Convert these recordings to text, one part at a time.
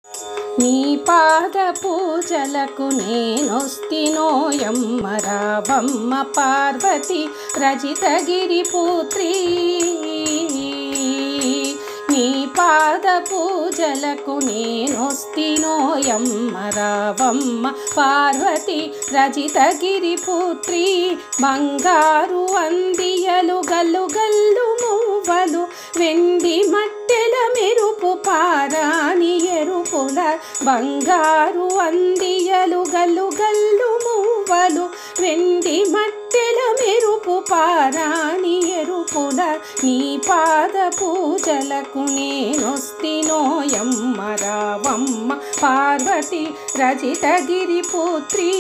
నీ పాద పూజలకు నేనొస్తినోయమ్మ రావమ్మ పార్వతి రజితగిరి పుత్రి నీ పాద పూజలకు నేనొస్తినోయమ్మ రావమ్మ పార్వతి రజితగిరి పుత్రి బంగారు అందియలు గల్లు గల్లు మువ్వలు వెండి మట్టెల మెరుపు పారాని ఎరుపుల బంగారు అందియలు గల్లు గల్లు మువ్వలు వెండి మట్టెల మెరుపు పారాని ఎరుపుల నీ పాద పూజలకు నేనొస్తినోయమ్మ రావమ్మ పార్వతి రజితగిరి పుత్రి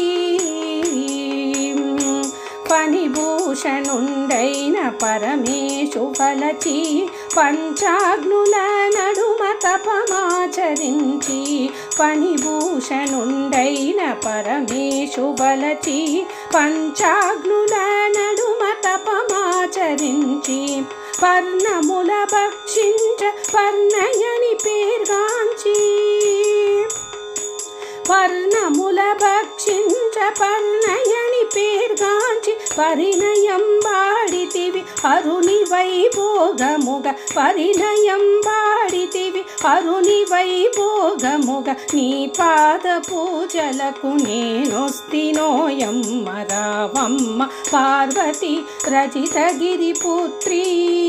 పనిభూషణుండైన పరమేశు ఫలచి పంచాగ్నుల నడుమ తపమాచరించి పనిభూషణుండైన పరమేశు బలచి పంచాగ్నుల నడుమ తపమాచరించి పర్ణముల భక్షించ పర్ణయని పేర్గాంచి పర్ణముల భక్షించ పర్ణయని పేర్గాంచి పరిణయం వాడితివి అరుని వైభోగముగ పరిణయం వాడితివి అరుని వైభోగముగ నీ పాద పూజలకు నేనొస్తినోయమ్మ రావమ్మ పార్వతి రజితగిరి పుత్రి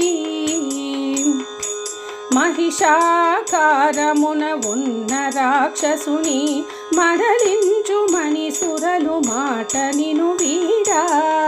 మహిషాకారమున ఉన్న రాక్షసుని మడలించు మణిసురలు మాట నిను వీడా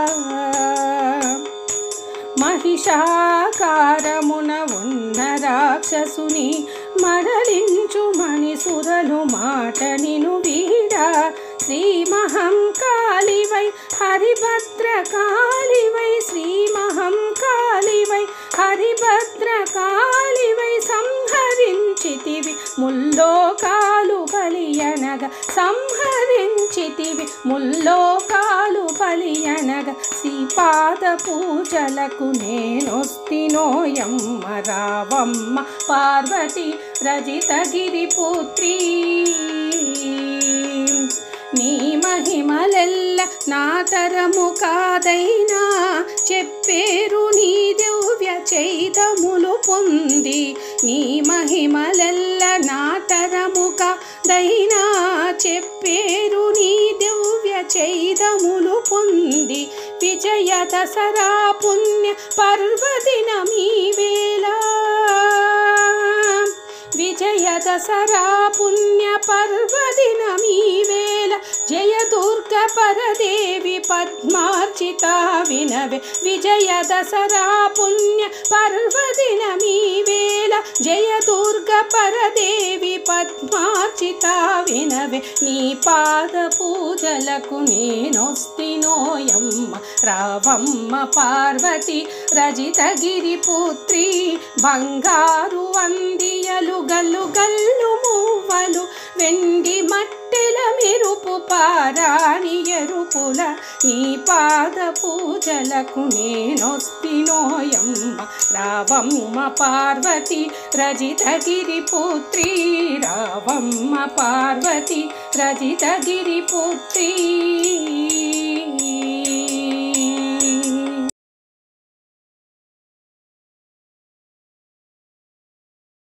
మహిషాకారమున ఉన్న రాక్షసుని మడలించు మణిసురలు మాట నిను వీడా శ్రీ మహం కాళివై హరిభద్ర కాళివై శ్రీ మహం కాళివై హరిభద్ర కాళివై సంహరించితివి ముల్లోకాలు బలియనగ సంహరించితివి ముల్లోకాలు బలియనగ శ్రీపాద పూజలకు నేనొస్తినోయమ్మ రావమ్మ పార్వతి రజితగిరి పుత్రి నీ మహిమలెల్ల నాతరము కాదైనా చెప్పేరు నీ దివ్య చైతములు పొంది నీ మహిమలెల్ల నాతరము కాదైనా చెప్పేరు నీ దివ్య చైతములు పొంది విజయ దసరా పుణ్య పర్వదినమీ వేళ విజయ దసరా పుణ్య పర్వదినమీ వేళ జయ దుర్గ పరదేవి పద్మార్చిత వినవే విజయ దసరా పుణ్య పర్వదినమీ వేళ జయ దుర్గ పరదేవి పద్మార్చిత వినవే నీ పాద పూజలకు నేనొస్తినోయమ్మ రావమ్మ పార్వతి రజితగిరి పుత్రి బంగారు అందియలు గల్లు గల్లు మువ్వలు వెండి మట్టెల మెరుపు పారాణి ఎరుపుల నీ పాద పూజలకు నేనొస్తినోయమ్మ రావమ్మ పార్వతి రజితగిరి పుత్రి రావమ్మ పార్వతి రజితగిరి పుత్రి